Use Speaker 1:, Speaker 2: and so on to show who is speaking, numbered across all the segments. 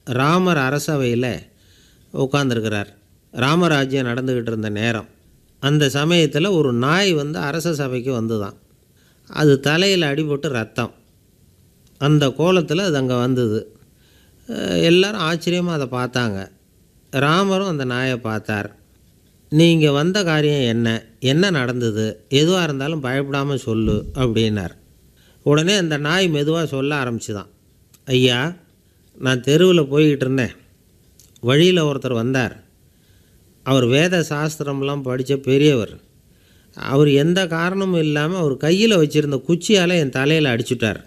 Speaker 1: ராமர் அரசவையில் உட்காந்துருக்கிறார் ராமராஜ்யம் நடந்துக்கிட்டு இருந்த நேரம் அந்த சமயத்தில் ஒரு நாய் வந்து அரச சபைக்கு வந்துதான் அது தலையில் அடிபட்டு ரத்தம் அந்த கோலத்தில் அது அங்கே வந்தது அஹ் எல்லாரும் ஆச்சரியமாக அதை பார்த்தாங்க ராமரும் அந்த நாயை பார்த்தார் நீங்கள் வந்த காரியம் என்ன என்ன நடந்தது எதுவாக இருந்தாலும் பயப்படாமல் சொல்லு அப்படின்னார் உடனே அந்த நாய் மெதுவாக சொல்ல ஆரம்பிச்சுதான் ஐயா நான் தெருவில் போய்கிட்டு இருந்தேன் வழியில் ஒருத்தர் வந்தார் அவர் வேத சாஸ்திரம்லாம் படித்த பெரியவர் அவர் எந்த காரணமும் இல்லாமல் அவர் கையில் வச்சுருந்த குச்சியால் என் தலையில் அடிச்சுட்டார்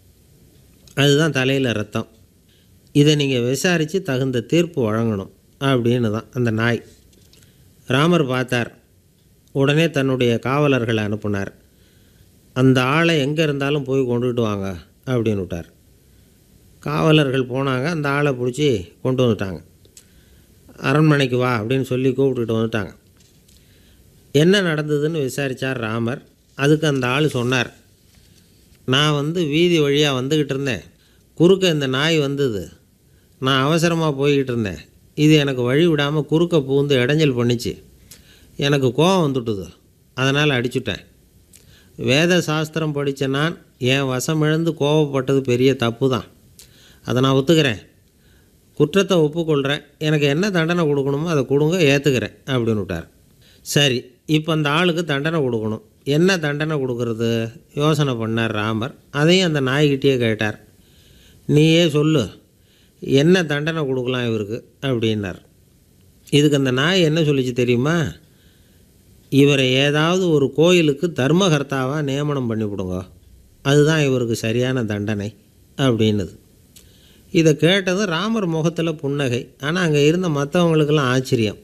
Speaker 1: அதுதான் தலையில் ரத்தம் இதை நீங்கள் விசாரித்து தகுந்த தீர்ப்பு வழங்கணும் அப்படின்னு தான் அந்த நாய் ராமர் பார்த்தார் உடனே தன்னுடைய காவலர்களை அனுப்புனார் அந்த ஆளை எங்கே இருந்தாலும் போய் கொண்டுகிட்டு வாங்க அப்படின்னு விட்டார் காவலர்கள் போனாங்க அந்த ஆளை பிடிச்சி கொண்டு வந்துட்டாங்க அரண்மனைக்கு வா அப்படின்னு சொல்லி கூப்பிட்டுட்டு வந்துட்டாங்க என்ன நடந்ததுன்னு விசாரித்தார் ராமர் அதுக்கு அந்த ஆள் சொன்னார் நான் வந்து வீதி வழியாக வந்துக்கிட்டு இருந்தேன் குறுக்க இந்த நாய் வந்தது நான் அவசரமாக போய்கிட்டு இருந்தேன் இது எனக்கு வழி விடாமல் குறுக்க பூந்து இடைஞ்சல் பண்ணிச்சு எனக்கு கோபம் வந்துட்டுது அதனால் அடிச்சுட்டேன் வேத சாஸ்திரம் படித்த நான் என் வசம் இழந்து கோபப்பட்டது பெரிய தப்பு தான் அதை நான் ஒத்துக்கிறேன் குற்றத்தை ஒப்புக்கொள்கிறேன் எனக்கு என்ன தண்டனை கொடுக்கணுமோ அதை கொடுங்க ஏற்றுக்கிறேன் அப்படின்னு விட்டார் சரி இப்போ அந்த ஆளுக்கு தண்டனை கொடுக்கணும் என்ன தண்டனை கொடுக்கறது யோசனை பண்ணார் ராமர் அதையும் அந்த நாய்கிட்டேயே கேட்டார் நீயே சொல்லு என்ன தண்டனை கொடுக்கலாம் இவருக்கு அப்படின்னார் இதுக்கு அந்த நாய் என்ன சொல்லிச்சு தெரியுமா இவரை ஏதாவது ஒரு கோயிலுக்கு தர்மகர்த்தாவாக நியமனம் பண்ணிவிடுங்க அதுதான் இவருக்கு சரியான தண்டனை அப்படின்னுது இதை கேட்டதும் ராமர் முகத்தில் புன்னகை ஆனால் அங்கே இருந்த மற்றவங்களுக்கெல்லாம் ஆச்சரியம்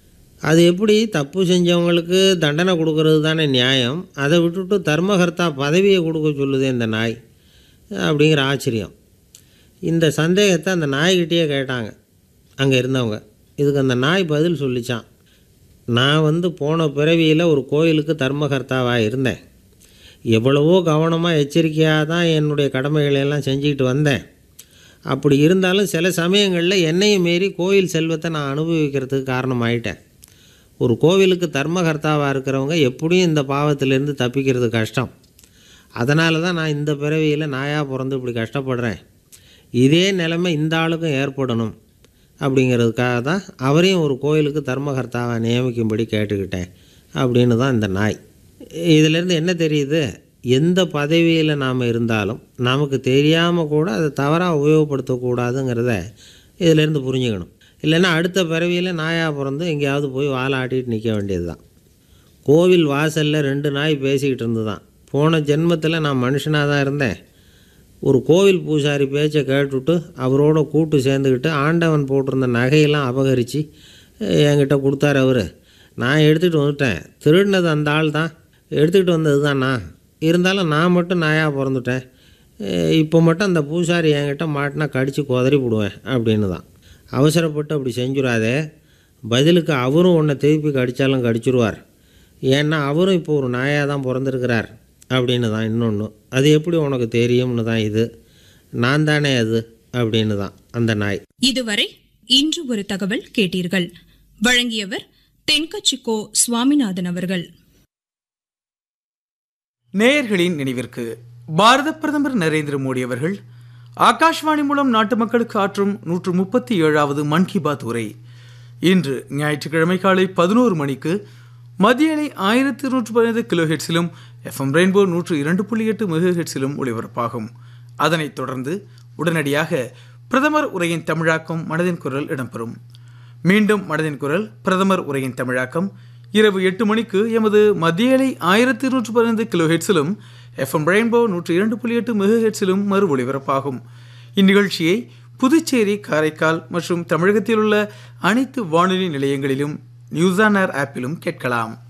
Speaker 1: அது எப்படி தப்பு செஞ்சவங்களுக்கு தண்டனை கொடுக்கறது தானே நியாயம் அதை விட்டுட்டு தர்மகர்த்தா பதவியை கொடுக்க சொல்லுதே இந்த நாய் அப்படிங்கிற ஆச்சரியம் இந்த சந்தேகத்தை அந்த நாய்கிட்டேயே கேட்டாங்க அங்கே இருந்தவங்க இதுக்கு அந்த நாய் பதில் சொல்லிச்சான் நான் வந்து போன பிறவியில் ஒரு கோயிலுக்கு தர்மகர்த்தாவாக இருந்தேன் எவ்வளவோ கவனமாக எச்சரிக்கையாக தான் என்னுடைய கடமைகளை எல்லாம் செஞ்சுக்கிட்டு வந்தேன் அப்படி இருந்தாலும் சில சமயங்களில் என்னையும் மீறி கோயில் செல்வத்தை நான் அனுபவிக்கிறதுக்கு காரணமாயிட்டேன் ஒரு கோவிலுக்கு தர்மகர்த்தாவாக இருக்கிறவங்க எப்படியும் இந்த பாவத்திலேருந்து தப்பிக்கிறது கஷ்டம் அதனால தான் நான் இந்த பிறவியில் நாயாக பிறந்து இப்படி கஷ்டப்படுறேன் இதே நிலைமை இந்த ஆளுக்கும் ஏற்படணும் அப்படிங்கிறதுக்காக தான் அவரையும் ஒரு கோயிலுக்கு தர்மகர்த்தாவை நியமிக்கும்படி கேட்டுக்கிட்டேன் அப்படின்னு தான் இந்த நாய் இதிலேருந்து என்ன தெரியுது எந்த பதவியில் நாம் இருந்தாலும் நமக்கு தெரியாமல் கூட அதை தவறாக உபயோகப்படுத்தக்கூடாதுங்கிறத இதிலேருந்து புரிஞ்சுக்கணும் இல்லைன்னா அடுத்த பிறவியில் நாயாக பிறந்து எங்கேயாவது போய் வாழை ஆட்டிட்டு நிற்க வேண்டியது தான் கோவில் வாசலில் ரெண்டு நாய் பேசிக்கிட்டு இருந்துதான் போன ஜென்மத்தில் நான் மனுஷனாக தான் இருந்தேன் ஒரு கோவில் பூசாரி பேச்சை கேட்டுவிட்டு அவரோட கூட்டு சேர்ந்துக்கிட்டு ஆண்டவன் போட்டிருந்த நகையெல்லாம் அபகரித்து என்கிட்ட கொடுத்தாரு அவர் நான் எடுத்துகிட்டு வந்துட்டேன் திருடினது அந்த ஆள் தான் எடுத்துக்கிட்டு வந்தது தான் நான் இருந்தாலும் நான் மட்டும் நாயாக பிறந்துட்டேன் இப்போ மட்டும் அந்த பூசாரி என்கிட்ட மாட்டினா கடித்து குதறி விடுவேன் அப்படின்னு தான் அவசரப்பட்டு அப்படி செஞ்சுடாதே பதிலுக்கு அவரும் உன்னை திருப்பி கடித்தாலும் கடிச்சிருவார் ஏன்னா அவரும் இப்போ ஒரு நாயாக தான் பிறந்திருக்கிறார் அப்படின்னு தான் இன்னொன்று அது எப்படி உனக்கு தெரியும்னு தான் இது நான் தானே அது அப்படின்னு தான் அந்த நாய்
Speaker 2: இதுவரை இன்று ஒரு தகவல் கேட்டீர்கள் வழங்கியவர் தென்கச்சிக்கோ சுவாமிநாதன் அவர்கள்
Speaker 3: நேயர்களின் நினைவிற்கு பாரத பிரதமர் நரேந்திர மோடி அவர்கள் ஆகாஷ்வாணி மூலம் நாட்டு மக்களுக்கு ஆற்றும் நூற்று முப்பத்தி ஏழாவது மன் கி பாத் உரை இன்று ஞாயிற்றுக்கிழமை காலை பதினோரு மணிக்கு மத்திய அலை ஆயிரத்தி நூற்று பதினைந்து கிலோ ஹெட்ஸிலும் எஃப்எம் ரெயின்போ நூற்று இரண்டு புள்ளி எட்டு மெகா ஹெட்ஸிலும் ஒளிபரப்பாகும் அதனைத் தொடர்ந்து உடனடியாக பிரதமர் உரையின் தமிழாக்கம் மனதின் குரல் இடம்பெறும் மீண்டும் மனதின் குரல் பிரதமர் உரையின் தமிழாக்கம் இரவு எட்டு மணிக்கு எமது மத்திய அலை ஆயிரத்தி நூற்று பதினைந்து கிலோ ஹெட்ஸிலும் எஃப்எம் ரெயின்போ நூற்று இரண்டு புள்ளி எட்டு மெகா ஹெட்ஸிலும் மறு ஒளிபரப்பாகும் இந்நிகழ்ச்சியை புதுச்சேரி காரைக்கால் மற்றும் தமிழகத்தில் உள்ள அனைத்து வானொலி நிலையங்களிலும் நியூஸ் ஆன் ஏர் ஆப்பிலும் கேட்கலாம்